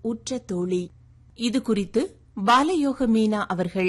உற்ற தோழி இது குறித்து பாலயோக மீனா அவர்கள்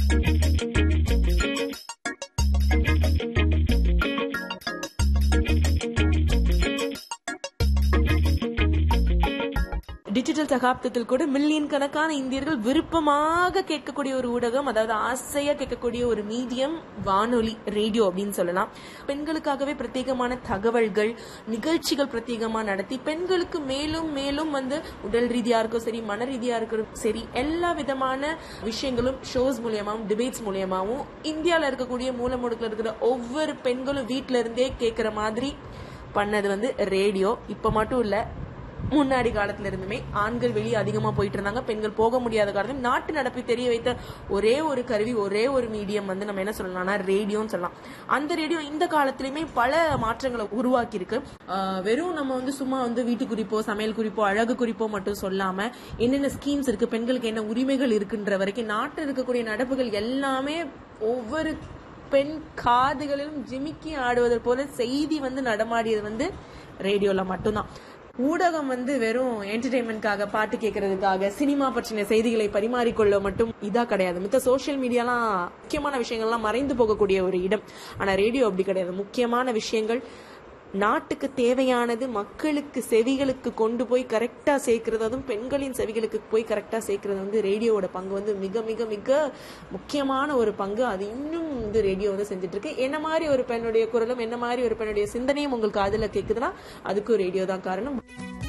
டிஜிட்டல் சகாப்தத்தில் கூட மில்லியன் கணக்கான இந்தியர்கள் விருப்பமாக கேட்கக்கூடிய ஒரு ஊடகம் அதாவது ஆசையா கேட்கக்கூடிய ஒரு மீடியம் வானொலி ரேடியோ அப்படின்னு சொல்லலாம் பெண்களுக்காகவே பிரத்யேகமான தகவல்கள் நிகழ்ச்சிகள் பிரத்யேகமா நடத்தி பெண்களுக்கு மேலும் மேலும் வந்து உடல் ரீதியா இருக்கும் சரி மன ரீதியா இருக்கட்டும் சரி எல்லா விதமான விஷயங்களும் ஷோஸ் மூலியமாவும் டிபேட்ஸ் மூலியமாவும் இந்தியால இருக்கக்கூடிய மூலமுடுக்கில் இருக்கிற ஒவ்வொரு பெண்களும் வீட்ல இருந்தே கேட்கிற மாதிரி பண்ணது வந்து ரேடியோ இப்ப மட்டும் இல்ல முன்னாடி காலத்துல இருந்துமே ஆண்கள் வெளியே அதிகமா போயிட்டு இருந்தாங்க பெண்கள் போக முடியாத காலத்துல நாட்டு நடப்பை தெரிய வைத்த ஒரே ஒரு கருவி ஒரே ஒரு மீடியம் வந்து நம்ம என்ன சொல்லலாம்னா ரேடியோன்னு சொல்லலாம் அந்த ரேடியோ இந்த காலத்திலயுமே பல மாற்றங்களை உருவாக்கி இருக்கு ஆஹ் வெறும் நம்ம வந்து சும்மா வந்து வீட்டு குறிப்போ சமையல் குறிப்போ அழகு குறிப்போ மட்டும் சொல்லாம என்னென்ன ஸ்கீம்ஸ் இருக்கு பெண்களுக்கு என்ன உரிமைகள் இருக்குன்ற வரைக்கும் நாட்டில் இருக்கக்கூடிய நடப்புகள் எல்லாமே ஒவ்வொரு பெண் காதுகளிலும் ஜிமிக்கி ஆடுவது போல செய்தி வந்து நடமாடியது வந்து ரேடியோல மட்டும்தான் ஊடகம் வந்து வெறும் என்டர்டைன்மெண்ட்காக பாட்டு கேட்கறதுக்காக சினிமா பற்றின செய்திகளை பரிமாறிக்கொள்ள மட்டும் இதா கிடையாது மித்த சோஷியல் மீடியாலாம் முக்கியமான விஷயங்கள்லாம் மறைந்து போகக்கூடிய ஒரு இடம் ஆனா ரேடியோ அப்படி கிடையாது முக்கியமான விஷயங்கள் நாட்டுக்கு தேவையானது மக்களுக்கு செவிகளுக்கு கொண்டு போய் கரெக்டா சேர்க்கறது அதுவும் பெண்களின் செவிகளுக்கு போய் கரெக்டா சேர்க்கறது வந்து ரேடியோவோட பங்கு வந்து மிக மிக மிக முக்கியமான ஒரு பங்கு அது இன்னும் வந்து ரேடியோ வந்து செஞ்சுட்டு இருக்கு என்ன மாதிரி ஒரு பெண்ணுடைய குரலும் என்ன மாதிரி ஒரு பெண்ணுடைய சிந்தனையும் உங்களுக்கு அதுல கேக்குதுன்னா அதுக்கும் ரேடியோ தான் காரணம்